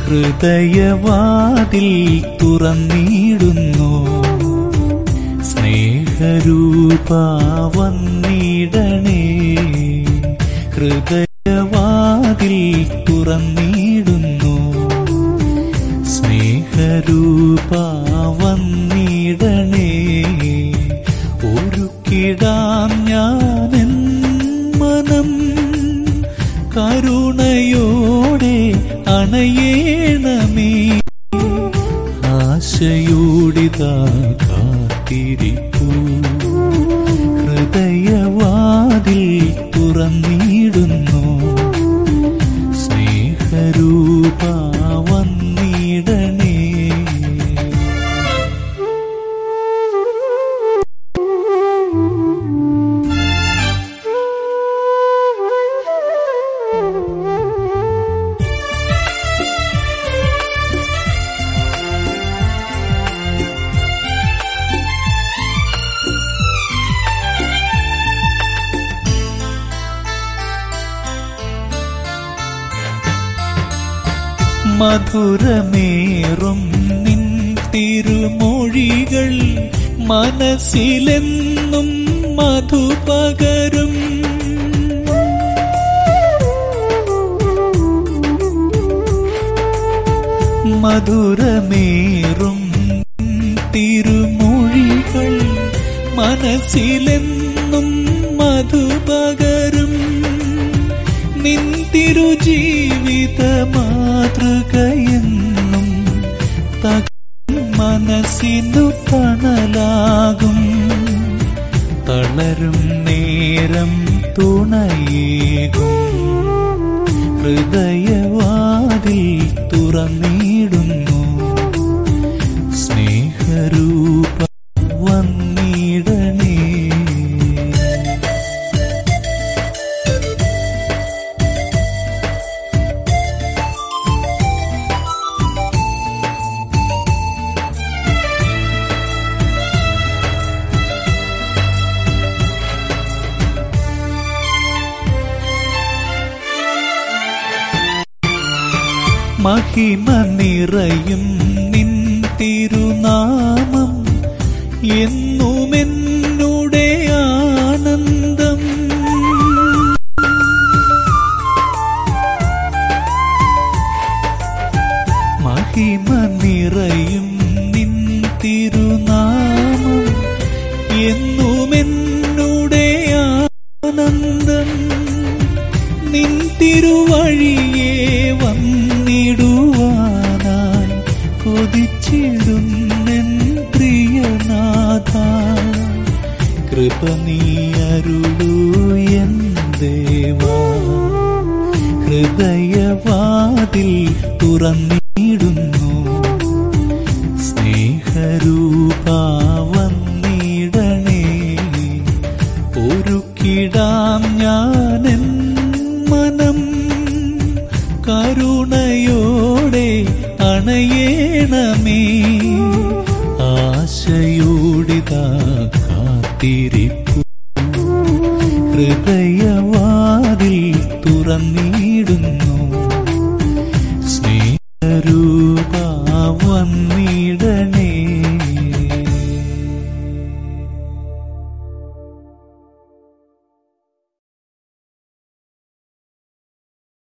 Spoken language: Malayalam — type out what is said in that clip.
ഹൃദയവാതിൽ തുറന്നിടുന്നു സ്നേഹരൂപ വന്നിടണേ ഹൃദയവാതിൽ തുറന്നിടുന്നു സ്നേഹരൂപ വന്നിടണേ ഒരുക്കിടാം ഞാനെൻ മനം കരുണയോടെ അണയേണമേ ആശയോടിതാ കാത്തിരിപ്പൂ ഹൃദയവാതിൽ തുറന്നിടുന്നു സ്നേഹരൂപ വന്നിടണേ മധുരമേറും നിൻ തിരുമൊഴികൾ മനസ്സിലെന്നും മധുപകരും മധുരമേറും നിൻ തിരുമൊഴികൾ മനസ്സിലെന്നും മധുപകരും നിൻ തിരുജീവിത മാതൃകയെന്നും തക മനസ്സിനു തണലാകും തളരും നേരം തുണയേകും ഹൃദയവാതിൽ തുറന്നിടുന്നു സ്നേഹരൂപ വന്നിടണേ മഹിമ നിറയും നിൻ തിരുനാമം എന്നുമെന്നുടെ ആനന്ദം മഹിമ നിറയും നിൻ തിരുനാമം എന്നുമെന്നുടെ ആനന്ദം നിൻ തിരുവഴിയെ വന്നിടുവാനായി കൊതിച്ചിടുന്നെൻ പ്രിയനാഥ കൃപ നീ അരുളൂ എൻ ദേവാ ഹൃദയവാതിൽ തുറന്നിടുന്നു സ്നേഹരൂപ വന്നിടണേ ഒരുക്കിടാം ഞാനെൻ മനം കരുണയോടെ അണയേണമേ ആശയോടിതാ കാത്തിരിപ്പു ഹൃദയവാതിൽ തുറന്നിടുന്നു